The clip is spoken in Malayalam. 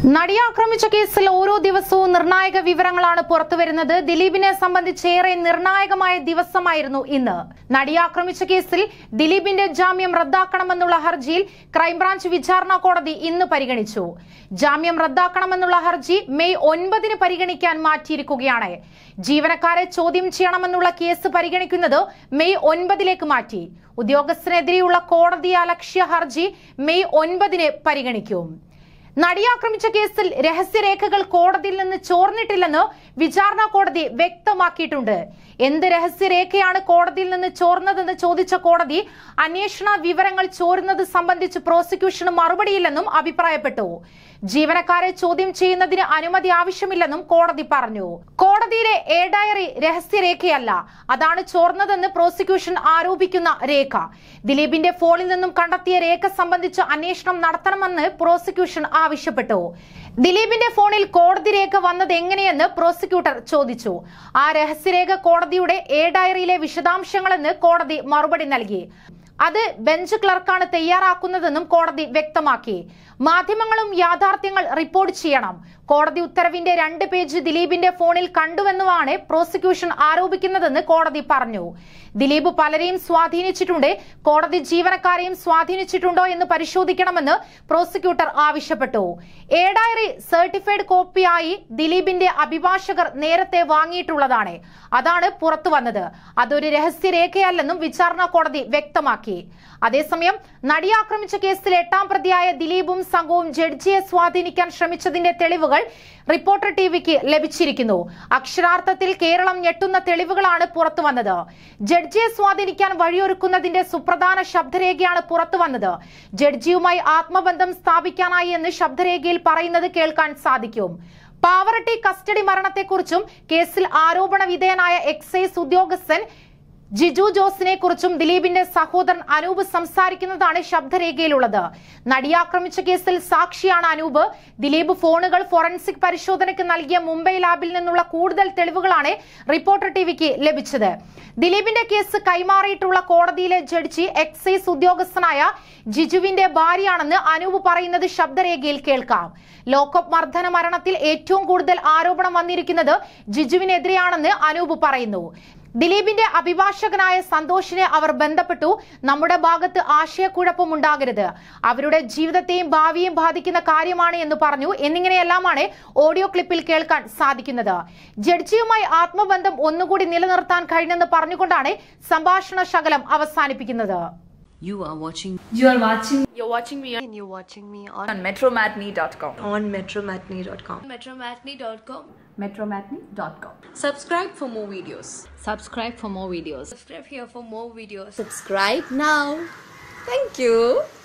നടിയെ ആക്രമിച്ച കേസിൽ ഓരോ ദിവസവും നിർണായക വിവരങ്ങളാണ് പുറത്തുവരുന്നത് ദിലീപിനെ സംബന്ധിച്ച് ഏറെ നിർണായകമായ ദിവസമായിരുന്നു ഇന്ന് നടിയെ ആക്രമിച്ച കേസിൽ ദിലീപിന്റെ ജാമ്യം റദ്ദാക്കണമെന്നുള്ള ഹർജിയിൽ ക്രൈംബ്രാഞ്ച് വിചാരണ കോടതി ഇന്ന് പരിഗണിച്ചു ജാമ്യം റദ്ദാക്കണമെന്നുള്ള ഹർജി മെയ് ഒൻപതിന് പരിഗണിക്കാൻ മാറ്റിയിരിക്കുകയാണ് ജീവനക്കാരെ ചോദ്യം ചെയ്യണമെന്നുള്ള കേസ് പരിഗണിക്കുന്നത് മെയ് ഒൻപതിലേക്ക് മാറ്റി ഉദ്യോഗസ്ഥനെതിരെയുള്ള കോടതി അലക്ഷ്യ ഹർജി മെയ് ഒൻപതിന് പരിഗണിക്കും നടിയെ ആക്രമിച്ച കേസിൽ രഹസ്യരേഖകൾ കോടതിയിൽ നിന്ന് ചോർന്നിട്ടില്ലെന്ന് വിചാരണ കോടതി വ്യക്തമാക്കിയിട്ടുണ്ട് എന്ത് രഹസ്യരേഖയാണ് കോടതിയിൽ നിന്ന് ചോർന്നതെന്ന് ചോദിച്ച കോടതി അന്വേഷണ വിവരങ്ങൾ ചോരുന്നത് സംബന്ധിച്ച് പ്രോസിക്യൂഷന് മറുപടിയില്ലെന്നും അഭിപ്രായപ്പെട്ടു ജീവനക്കാരെ ചോദ്യം ചെയ്യുന്നതിന് അനുമതി ആവശ്യമില്ലെന്നും കോടതി പറഞ്ഞു കോടതിയിലെ എ ഡയറി രഹസ്യരേഖയല്ല അതാണ് ചോർന്നതെന്ന് പ്രോസിക്യൂഷൻ ആരോപിക്കുന്ന രേഖ ദിലീപിന്റെ ഫോണിൽ നിന്നും കണ്ടെത്തിയ രേഖ സംബന്ധിച്ച് അന്വേഷണം നടത്തണമെന്ന് പ്രോസിക്യൂഷൻ ആവശ്യപ്പെട്ടു ദിലീപിന്റെ ഫോണിൽ കോടതി രേഖ വന്നത് എങ്ങനെയെന്ന് പ്രോസിക്യൂട്ടർ ചോദിച്ചു ആ രഹസ്യരേഖ കോടതിയുടെ എ ഡയറിയിലെ വിശദാംശങ്ങളെന്ന് കോടതി മറുപടി നൽകി അത് ബെഞ്ച് ക്ലർക്കാണ് തയ്യാറാക്കുന്നതെന്നും കോടതി വ്യക്തമാക്കി മാധ്യമങ്ങളും യാഥാർത്ഥ്യങ്ങൾ റിപ്പോർട്ട് ചെയ്യണം കോടതി ഉത്തരവിന്റെ രണ്ട് പേജ് ദിലീപിന്റെ ഫോണിൽ കണ്ടുവെന്നുമാണ് പ്രോസിക്യൂഷൻ ആരോപിക്കുന്നതെന്ന് കോടതി പറഞ്ഞു ദിലീപ് പലരെയും സ്വാധീനിച്ചിട്ടുണ്ട് കോടതി ജീവനക്കാരെയും സ്വാധീനിച്ചിട്ടുണ്ടോ എന്ന് പരിശോധിക്കണമെന്ന് പ്രോസിക്യൂട്ടർ ആവശ്യപ്പെട്ടു എ ഡയറി സർട്ടിഫൈഡ് കോപ്പിയായി ദിലീപിന്റെ അഭിഭാഷകർ നേരത്തെ വാങ്ങിയിട്ടുള്ളതാണ് അതാണ് പുറത്തു വന്നത് അതൊരു രഹസ്യരേഖയല്ലെന്നും വിചാരണ കോടതി വ്യക്തമാക്കി അതേസമയം നടിയെ ആക്രമിച്ച കേസിൽ എട്ടാം പ്രതിയായ ദിലീപും സംഘവും ജഡ്ജിയെ സ്വാധീനിക്കാൻ ശ്രമിച്ചതിന്റെ തെളിവുകൾ റിപ്പോർട്ടർ ടിവിക്ക് ലഭിച്ചിരിക്കുന്നു അക്ഷരാർത്ഥത്തിൽ കേരളം ഞെട്ടുന്ന തെളിവുകളാണ് പുറത്തു വന്നത് ജഡ്ജിയെ സ്വാധീനിക്കാൻ വഴിയൊരുക്കുന്നതിന്റെ സുപ്രധാന ശബ്ദരേഖയാണ് പുറത്തു വന്നത് ജഡ്ജിയുമായി ആത്മബന്ധം സ്ഥാപിക്കാനായി എന്ന് ശബ്ദരേഖയിൽ പറയുന്നത് കേൾക്കാൻ സാധിക്കും പാവറട്ടി കസ്റ്റഡി മരണത്തെക്കുറിച്ചും കേസിൽ ആരോപണ വിധേയനായ എക്സൈസ് ഉദ്യോഗസ്ഥൻ ജിജു ജോസിനെ കുറിച്ചും ദിലീപിന്റെ സഹോദരൻ അനൂപ് സംസാരിക്കുന്നതാണ് ശബ്ദരേഖയിലുള്ളത് നടിയെ ആക്രമിച്ച കേസിൽ സാക്ഷിയാണ് അനൂപ് ദിലീപ് ഫോണുകൾ ഫോറൻസിക് പരിശോധനയ്ക്ക് നൽകിയ മുംബൈ ലാബിൽ നിന്നുള്ള കൂടുതൽ തെളിവുകളാണ് റിപ്പോർട്ടർ ടിവിക്ക് ലഭിച്ചത് ദിലീപിന്റെ കേസ് കൈമാറിയിട്ടുള്ള കോടതിയിലെ ജഡ്ജി എക്സൈസ് ഉദ്യോഗസ്ഥനായ ജിജുവിന്റെ ഭാര്യയാണെന്ന് അനൂപ് പറയുന്നത് ശബ്ദരേഖയിൽ കേൾക്കാം ലോക്കപ്പ് മർദ്ദന മരണത്തിൽ ഏറ്റവും കൂടുതൽ ആരോപണം വന്നിരിക്കുന്നത് ജിജുവിനെതിരെയാണെന്ന് അനൂപ് പറയുന്നു ദിലീപിന്റെ അഭിഭാഷകനായ സന്തോഷിനെ അവർ ബന്ധപ്പെട്ടു നമ്മുടെ ഭാഗത്ത് ആശയക്കുഴപ്പം ഉണ്ടാകരുത് അവരുടെ ജീവിതത്തെയും ഭാവിയെയും ബാധിക്കുന്ന കാര്യമാണ് എന്ന് പറഞ്ഞു എന്നിങ്ങനെയെല്ലാമാണ് ഓഡിയോ ക്ലിപ്പിൽ കേൾക്കാൻ സാധിക്കുന്നത് ജഡ്ജിയുമായി ആത്മബന്ധം ഒന്നുകൂടി നിലനിർത്താൻ കഴിഞ്ഞെന്ന് പറഞ്ഞുകൊണ്ടാണ് സംഭാഷണ ശകലം അവസാനിപ്പിക്കുന്നത് You are watching You are watching You're watching me and you're watching me on, on metromatney.com. on metromatney.com. Metromatney.com. metromatney.com. Subscribe for more videos. subscribe for more videos. Subscribe here for more videos. Subscribe now. Thank you.